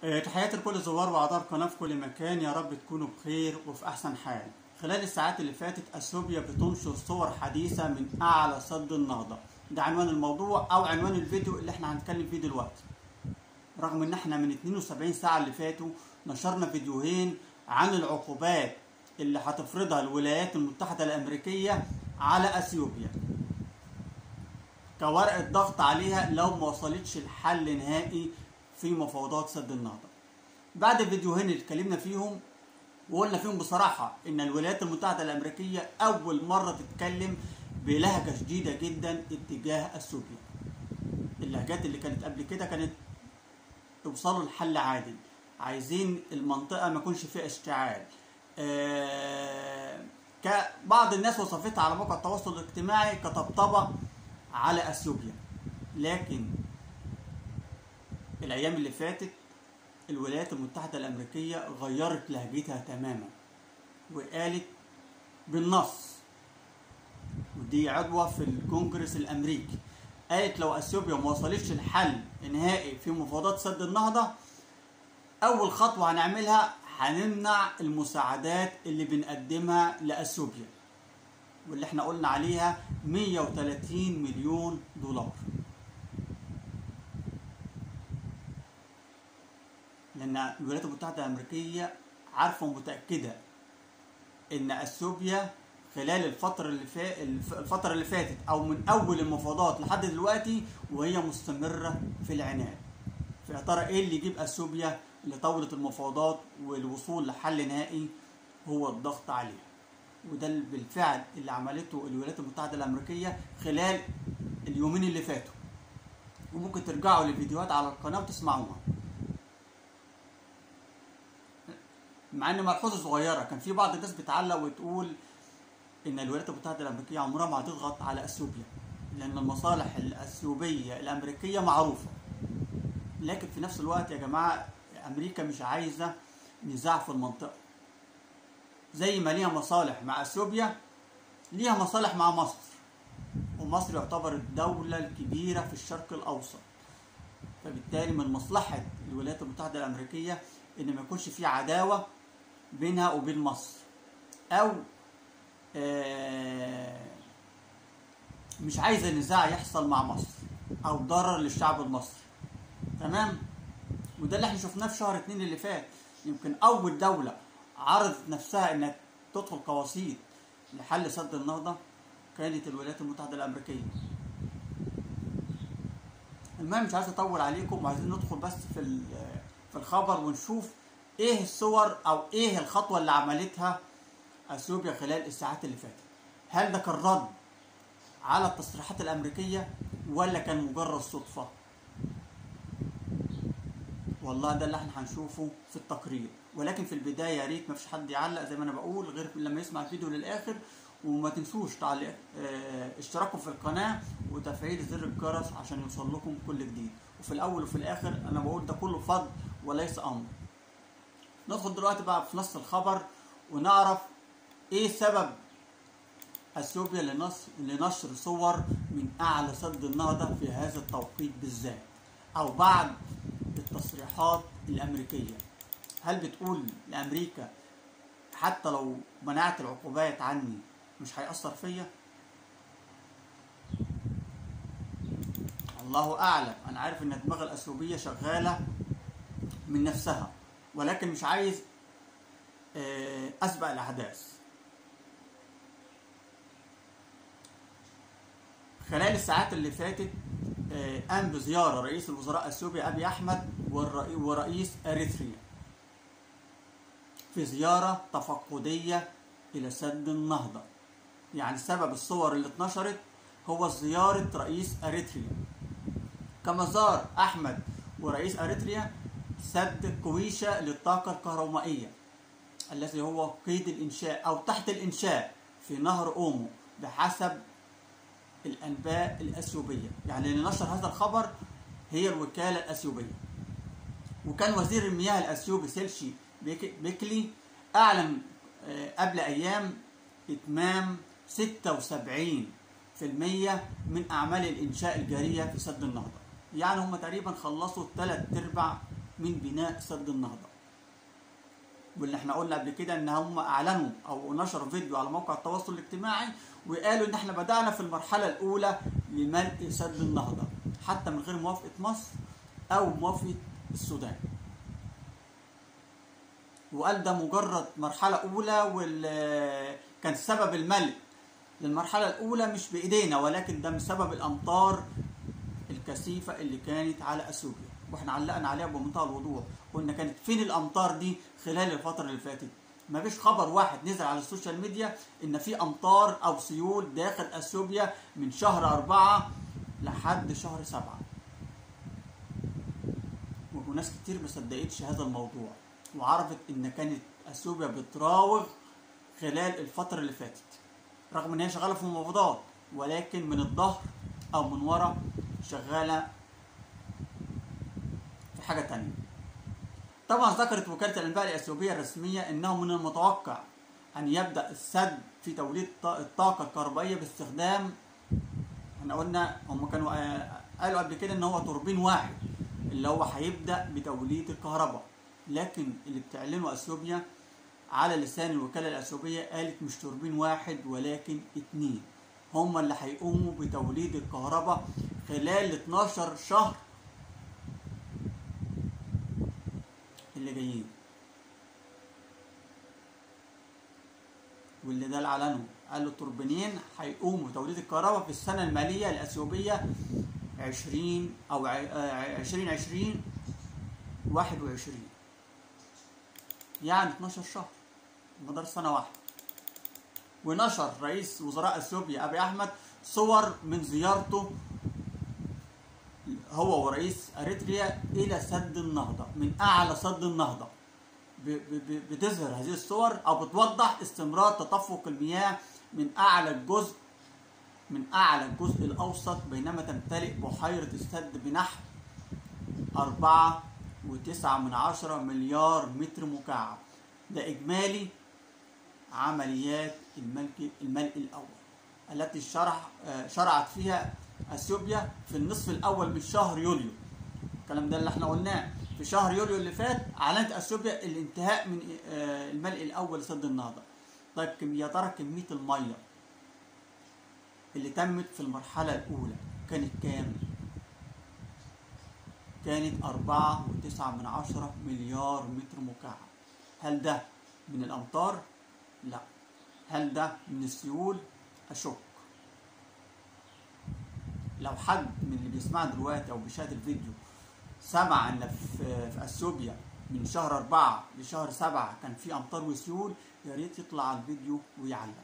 آه، تحياتي لكل زوار واعضاء القناه في كل مكان يا رب تكونوا بخير وفي احسن حال خلال الساعات اللي فاتت اثيوبيا بتنشر صور حديثه من اعلى سد النهضه ده عنوان الموضوع او عنوان الفيديو اللي احنا هنتكلم فيه دلوقتي رغم ان احنا من 72 ساعه اللي فاتوا نشرنا فيديوهين عن العقوبات اللي هتفرضها الولايات المتحده الامريكيه على اثيوبيا كورقه ضغط عليها لو ما وصلتش لحل نهائي في مفاوضات سد النهضه بعد الفيديوهين اللي اتكلمنا فيهم وقلنا فيهم بصراحه ان الولايات المتحده الامريكيه اول مره تتكلم بلهجه شديده جدا اتجاه اثيوبيا اللهجات اللي كانت قبل كده كانت توصلوا لحل عادل عايزين المنطقه ما يكونش فيها اشتعال آه بعض الناس وصفتها على موقع التواصل الاجتماعي كطبطبه على اثيوبيا لكن الايام اللي فاتت الولايات المتحده الامريكيه غيرت لهجتها تماما وقالت بالنص ودي عضوه في الكونجرس الامريكي قالت لو اثيوبيا ما وصلتش لحل نهائي في مفاوضات سد النهضه اول خطوه هنعملها هنمنع المساعدات اللي بنقدمها لاثيوبيا واللي احنا قلنا عليها 130 مليون دولار لان الولايات المتحده الامريكيه عارفه ومتاكده ان اثيوبيا خلال الفترة اللي فا... الفترة اللي فاتت أو من أول المفاوضات لحد دلوقتي وهي مستمرة في العناد. فيا ترى إيه اللي يجيب أثيوبيا لطاولة المفاوضات والوصول لحل نهائي هو الضغط عليها. وده بالفعل اللي عملته الولايات المتحدة الأمريكية خلال اليومين اللي فاتوا. وممكن ترجعوا للفيديوهات على القناة وتسمعوها. مع ان ملحوظه صغيره كان في بعض الناس بتعلق وتقول ان الولايات المتحده الامريكيه عمرها ما هتضغط على اثيوبيا لان المصالح الاثيوبيه الامريكيه معروفه لكن في نفس الوقت يا جماعه امريكا مش عايزه نزاع في المنطقه زي ما ليها مصالح مع اثيوبيا ليها مصالح مع مصر ومصر يعتبر الدوله الكبيره في الشرق الاوسط فبالتالي من مصلحه الولايات المتحده الامريكيه ان ما يكونش في عداوه بينها وبين مصر او مش عايزه نزاع يحصل مع مصر او ضرر للشعب المصري تمام وده اللي احنا شفناه في شهر اتنين اللي فات يمكن اول دوله عرضت نفسها انها تدخل قواسيط لحل سد النهضه كانت الولايات المتحده الامريكيه المهم مش عايز اطول عليكم وعايزين ندخل بس في في الخبر ونشوف ايه الصور او ايه الخطوه اللي عملتها اثيوبيا خلال الساعات اللي فاتت هل ده كان رد على التصريحات الامريكيه ولا كان مجرد صدفه والله ده اللي احنا هنشوفه في التقرير ولكن في البدايه يا ريت ما فيش حد يعلق زي ما انا بقول غير لما يسمع الفيديو للاخر وما تنسوش تعليق اه اشتراكوا في القناه وتفعيل زر الجرس عشان يوصل لكم كل جديد وفي الاول وفي الاخر انا بقول ده كله فضل وليس امر ندخل دلوقتي بقى في نص الخبر ونعرف ايه سبب اثيوبيا لنشر لنشر صور من اعلى سد النهضه في هذا التوقيت بالذات او بعد التصريحات الامريكيه هل بتقول لامريكا حتى لو منعت العقوبات عني مش هيأثر فيا الله اعلم انا عارف ان الدماغ الاثيوبيه شغاله من نفسها ولكن مش عايز اسبق الاحداث خلال الساعات اللي فاتت قام بزياره رئيس الوزراء اثيوبيا ابي احمد ورئيس اريتريا في زياره تفقديه الى سد النهضه يعني سبب الصور اللي اتنشرت هو زياره رئيس اريتريا كما زار احمد ورئيس اريتريا سد كويشة للطاقة الكهرومائية الذي هو قيد الإنشاء أو تحت الإنشاء في نهر أومو بحسب الأنباء الأثيوبية يعني اللي نشر هذا الخبر هي الوكالة الأثيوبية وكان وزير المياه الأثيوبي سيلشي بيكلي أعلن قبل أيام إتمام 76% من أعمال الإنشاء الجارية في سد النهضة يعني هم تقريبا خلصوا ثلاث أرباع من بناء سد النهضه واللي احنا قلنا قبل كده ان هم اعلنوا او نشروا فيديو على موقع التواصل الاجتماعي وقالوا ان احنا بدانا في المرحله الاولى لملء سد النهضه حتى من غير موافقه مصر او موافقه السودان وقال ده مجرد مرحله اولى وال كان سبب الملء للمرحله الاولى مش بايدينا ولكن ده بسبب الامطار الكثيفه اللي كانت على اثيوبيا واحنا علقنا عليها بمنتهى الوضوح قلنا كانت فين الامطار دي خلال الفتره اللي فاتت ما فيش خبر واحد نزل على السوشيال ميديا ان في امطار او سيول داخل اثيوبيا من شهر أربعة لحد شهر سبعة وناس كتير ما صدقتش هذا الموضوع وعرفت ان كانت اثيوبيا بتراوغ خلال الفتره اللي فاتت رغم ان هي شغاله في المفاوضات ولكن من الظهر او من ورا شغاله في حاجه تانية طبعا ذكرت وكاله الانباء الاثيوبيه الرسميه انه من المتوقع ان يبدا السد في توليد الطاقه الكهربائيه باستخدام احنا قلنا هم كانوا قالوا قبل كده ان هو توربين واحد اللي هو هيبدا بتوليد الكهرباء لكن اللي بتعلنه اثيوبيا على لسان الوكاله الاثيوبيه قالت مش توربين واحد ولكن اتنين هم اللي هيقوموا بتوليد الكهرباء خلال 12 شهر اللي جايين واللي ده اللي اعلنه قالوا التوربينين هيقوموا بتوليد الكهرباء في السنه الماليه الاثيوبيه 20 او 2020 21 يعني 12 شهر مدار سنه واحده ونشر رئيس وزراء اثيوبيا ابي احمد صور من زيارته هو ورئيس اريتريا الى سد النهضه من اعلى سد النهضه بتظهر هذه الصور او بتوضح استمرار تدفق المياه من اعلى الجزء من اعلى الجزء الاوسط بينما تمتلئ بحيره السد بنحو أربعة وتسعة من عشرة مليار متر مكعب ده إجمالي عمليات الملك الملء الأول التي شرح شرعت فيها اثيوبيا في النصف الاول من شهر يوليو الكلام ده اللي احنا قلناه في شهر يوليو اللي فات اعلنت اثيوبيا الانتهاء من الملء الاول لسد النهضه طيب كم يا ترى كميه الميه اللي تمت في المرحله الاولى كانت كام كانت أربعة وتسعة من عشرة مليار متر مكعب هل ده من الأمطار؟ لا هل ده من السيول؟ أشك لو حد من اللي بيسمعنا دلوقتي او بيشاهد الفيديو سمع ان في, في اثيوبيا من شهر أربعة لشهر سبعة كان في أمطار وسيول يا ريت يطلع على الفيديو ويعلق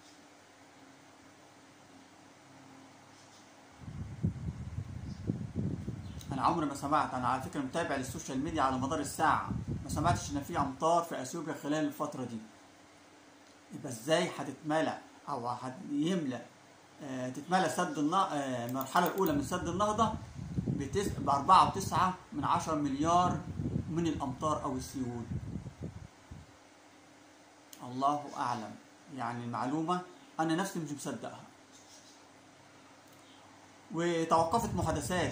أنا عمري ما سمعت أنا على فكرة متابع للسوشيال ميديا على مدار الساعة ما سمعتش إن في أمطار في أثيوبيا خلال الفترة دي يبقى إزاي هتتملى أو هيملى تتملى سد المرحلة الأولى من سد النهضة ب 4.9 من 10 مليار من الأمطار أو السيول. الله أعلم يعني المعلومة أنا نفسي مش مصدقها. وتوقفت محادثات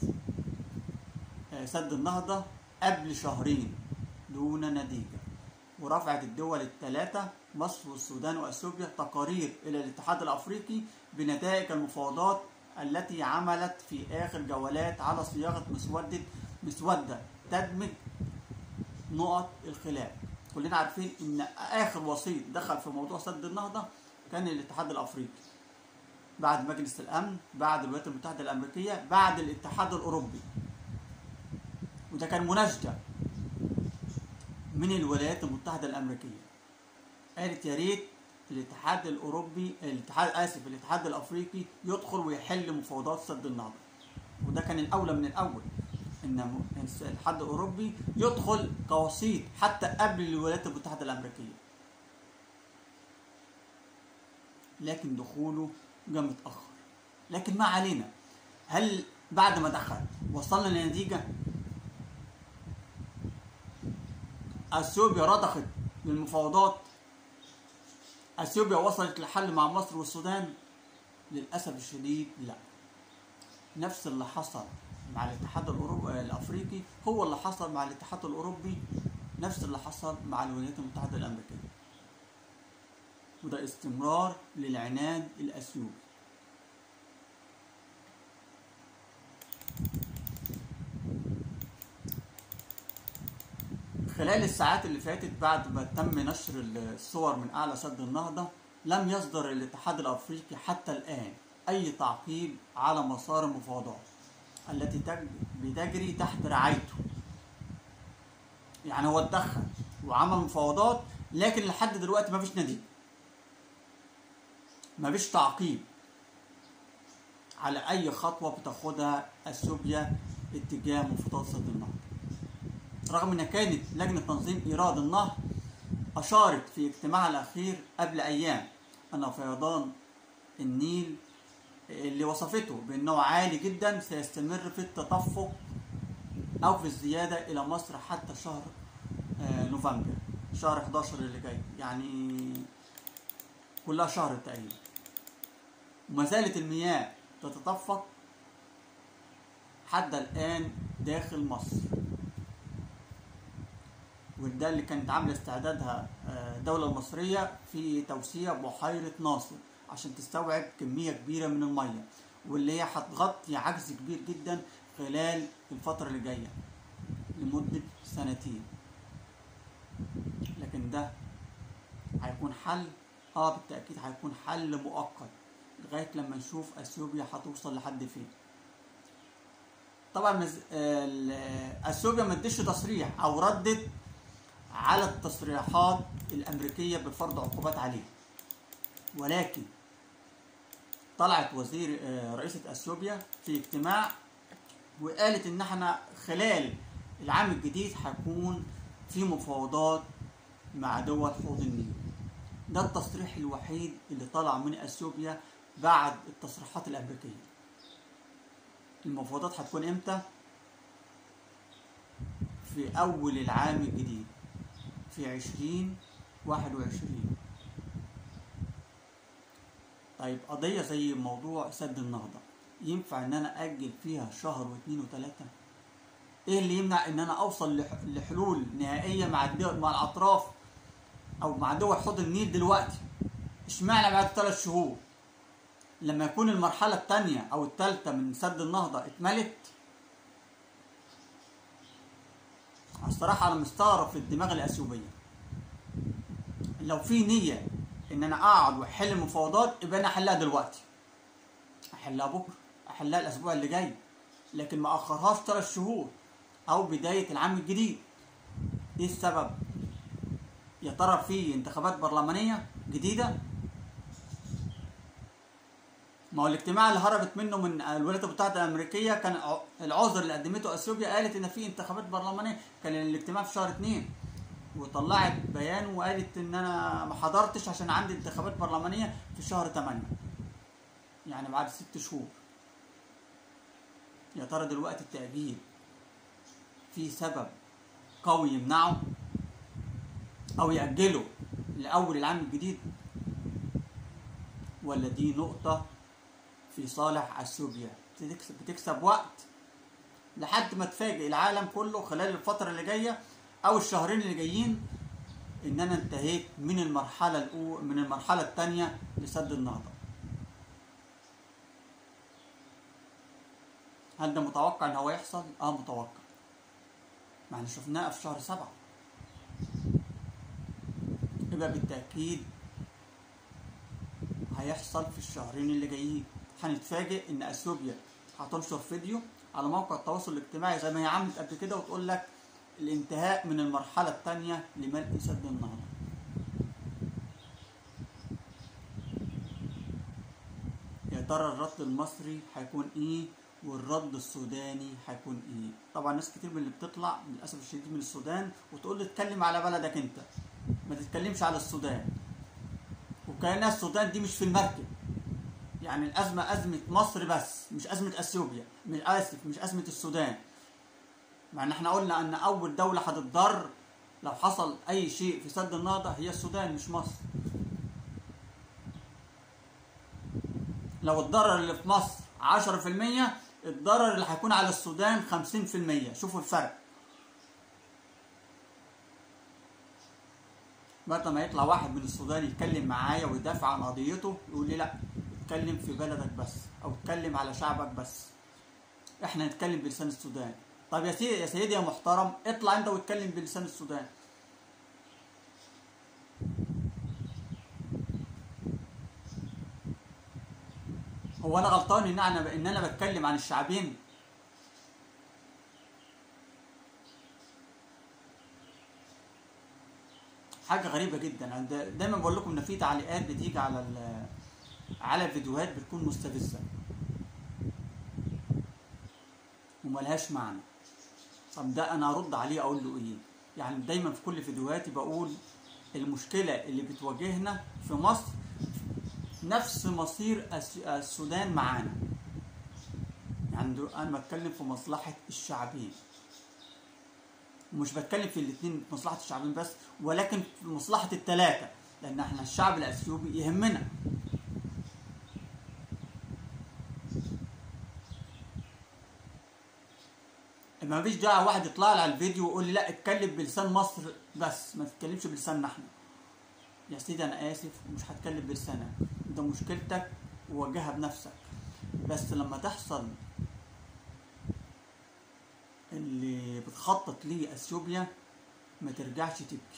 سد النهضة قبل شهرين دون نتيجة ورفعت الدول الثلاثة مصر والسودان واثيوبيا تقارير الى الاتحاد الافريقي بنتائج المفاوضات التي عملت في اخر جولات على صياغه مسوده مسوده تدمج نقط الخلاف كلنا عارفين ان اخر وسيط دخل في موضوع سد النهضه كان الاتحاد الافريقي بعد مجلس الامن بعد الولايات المتحده الامريكيه بعد الاتحاد الاوروبي وده كان مناشده من الولايات المتحده الامريكيه قالت يا ريت الاتحاد الاوروبي الاتحاد اسف الاتحاد الافريقي يدخل ويحل مفاوضات سد النهضه وده كان الاولى من الاول ان الاتحاد الاوروبي يدخل كوسيط حتى قبل الولايات المتحده الامريكيه لكن دخوله جه متاخر لكن ما علينا هل بعد ما دخل وصلنا لنتيجه اثيوبيا رضخت للمفاوضات اثيوبيا وصلت لحل مع مصر والسودان للاسف الشديد لا نفس اللي حصل مع الاتحاد الأوروبي الأفريقي هو اللي حصل مع الاتحاد الأوروبي نفس اللي حصل مع الولايات المتحدة الأمريكية وده استمرار للعناد الأثيوبي خلال الساعات اللي فاتت بعد ما تم نشر الصور من أعلى سد النهضة لم يصدر الاتحاد الأفريقي حتى الآن أي تعقيب على مسار المفاوضات التي بتجري تحت رعايته يعني هو اتدخل وعمل مفاوضات لكن لحد دلوقتي ما فيش نتيجة ما فيش تعقيب على أي خطوة بتاخدها أثيوبيا اتجاه مفاوضات سد النهضة رغم ان كانت لجنة تنظيم ايراد النهر اشارت في اجتماعها الاخير قبل ايام ان فيضان النيل اللي وصفته بانه عالي جدا سيستمر في التدفق او في الزيادة الى مصر حتى شهر نوفمبر شهر 11 اللي جاي يعني كلها شهر تقريبا وما زالت المياه تتدفق حتى الان داخل مصر وده اللي كانت عامله استعدادها الدوله المصريه في توسيع بحيره ناصر عشان تستوعب كميه كبيره من الميه واللي هي هتغطي عجز كبير جدا خلال الفتره اللي جايه لمده سنتين لكن ده هيكون حل اه بالتاكيد هيكون حل مؤقت لغايه لما نشوف اثيوبيا هتوصل لحد فين طبعا مز... اثيوبيا ما ادتش تصريح او ردت على التصريحات الامريكيه بفرض عقوبات عليه ولكن طلعت وزير رئيسة اثيوبيا في اجتماع وقالت ان احنا خلال العام الجديد هيكون في مفاوضات مع دول حوض النيل ده التصريح الوحيد اللي طلع من اثيوبيا بعد التصريحات الامريكيه المفاوضات هتكون امتى في اول العام الجديد في عشرين واحد وعشرين طيب قضية زي موضوع سد النهضة ينفع ان انا اجل فيها شهر واثنين وثلاثة ايه اللي يمنع ان انا اوصل لحلول نهائية مع الدول مع الاطراف او مع دول حوض النيل دلوقتي اشمعنى بعد ثلاث شهور لما يكون المرحلة الثانية او الثالثة من سد النهضة اتملت الصراحة أنا مستغرب في الدماغ الأثيوبية لو في نية إن أنا أقعد وأحل المفاوضات يبقى أنا أحلها دلوقتي أحلها بكرة أحلها الأسبوع اللي جاي لكن ما أخرهاش ثلاث شهور أو بداية العام الجديد إيه السبب؟ يا ترى في انتخابات برلمانية جديدة؟ ما هو الاجتماع اللي هربت منه من الولايات المتحده الامريكيه كان العذر اللي قدمته اثيوبيا قالت ان في انتخابات برلمانيه كان الاجتماع في شهر اتنين وطلعت بيان وقالت ان انا ما حضرتش عشان عندي انتخابات برلمانيه في شهر 8 يعني بعد ست شهور يا ترى دلوقتي التأجيل في سبب قوي يمنعه او يأجله لأول العام الجديد ولا دي نقطة في صالح اثيوبيا بتكسب, بتكسب وقت لحد ما تفاجئ العالم كله خلال الفترة اللي جاية أو الشهرين اللي جايين إن أنا انتهيت من المرحلة الأولى من المرحلة الثانية لسد النهضة. هل ده متوقع إن هو يحصل؟ آه متوقع. ما احنا شفناه في شهر سبعة. يبقى بالتأكيد هيحصل في الشهرين اللي جايين. هنتفاجئ ان اثيوبيا هتنشر فيديو على موقع التواصل الاجتماعي زي ما هي عملت قبل كده وتقول لك الانتهاء من المرحله الثانيه لملء سد النهضه يا ترى الرد المصري هيكون ايه والرد السوداني هيكون ايه طبعا ناس كتير من اللي بتطلع للاسف الشديد من السودان وتقول لي اتكلم على بلدك انت ما تتكلمش على السودان وكأن السودان دي مش في المركب يعني الأزمة أزمة مصر بس مش أزمة أثيوبيا مش آسف مش أزمة السودان مع إن إحنا قلنا أن أول دولة هتتضر لو حصل أي شيء في سد النهضة هي السودان مش مصر لو الضرر اللي في مصر 10% الضرر اللي هيكون على السودان 50% شوفوا الفرق بعد ما يطلع واحد من السودان يتكلم معايا ويدافع عن قضيته يقول لي لا اتكلم في بلدك بس او اتكلم على شعبك بس احنا نتكلم بلسان السودان طب يا سيدي يا سيدي يا محترم اطلع انت واتكلم بلسان السودان هو انا غلطان ان انا ان انا بتكلم عن الشعبين حاجه غريبه جدا أنا دا- دايما بقول لكم ان في تعليقات بتيجي على ال- على الفيديوهات بتكون مستفزه وملهاش معنى طب ده انا ارد عليه اقول له ايه يعني دايما في كل فيديوهاتي بقول المشكله اللي بتواجهنا في مصر نفس مصير الس- السودان معانا يعني دو- انا بتكلم في مصلحه الشعبين ومش بتكلم في الاثنين في مصلحه الشعبين بس ولكن في مصلحه الثلاثه لان احنا الشعب الاثيوبي يهمنا ما فيش داعي واحد يطلع لي على الفيديو ويقول لي لا اتكلم بلسان مصر بس ما تتكلمش بلساننا احنا يا سيدي انا اسف ومش هتكلم بلسانك ده مشكلتك وواجهها بنفسك بس لما تحصل اللي بتخطط ليه اثيوبيا ما ترجعش تبكي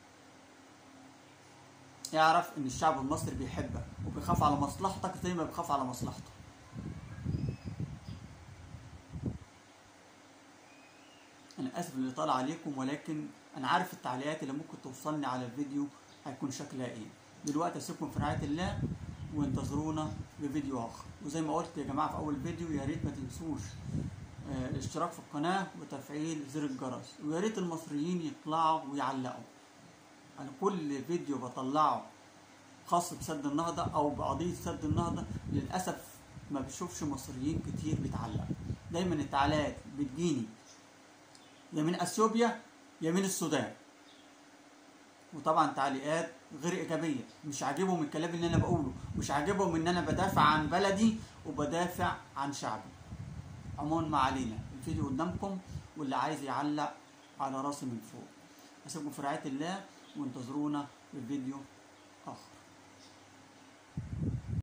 اعرف ان الشعب المصري بيحبك وبيخاف على مصلحتك زي ما بيخاف على مصلحته انا اسف اللي طالع عليكم ولكن انا عارف التعليقات اللي ممكن توصلني على الفيديو هيكون شكلها ايه دلوقتي اسيبكم في رعايه الله وانتظرونا بفيديو اخر وزي ما قلت يا جماعه في اول فيديو يا ريت ما تنسوش آه، الاشتراك في القناه وتفعيل زر الجرس ويا ريت المصريين يطلعوا ويعلقوا انا كل فيديو بطلعه خاص بسد النهضه او بقضيه سد النهضه للاسف ما بشوفش مصريين كتير بيتعلقوا دايما التعليقات بتجيني يا من اثيوبيا يا من السودان وطبعا تعليقات غير ايجابيه مش عاجبهم الكلام اللي انا بقوله مش عاجبهم ان انا بدافع عن بلدي وبدافع عن شعبي عموما ما علينا الفيديو قدامكم واللي عايز يعلق على راسي من فوق اسيبكم في رعايه الله وانتظرونا في الفيديو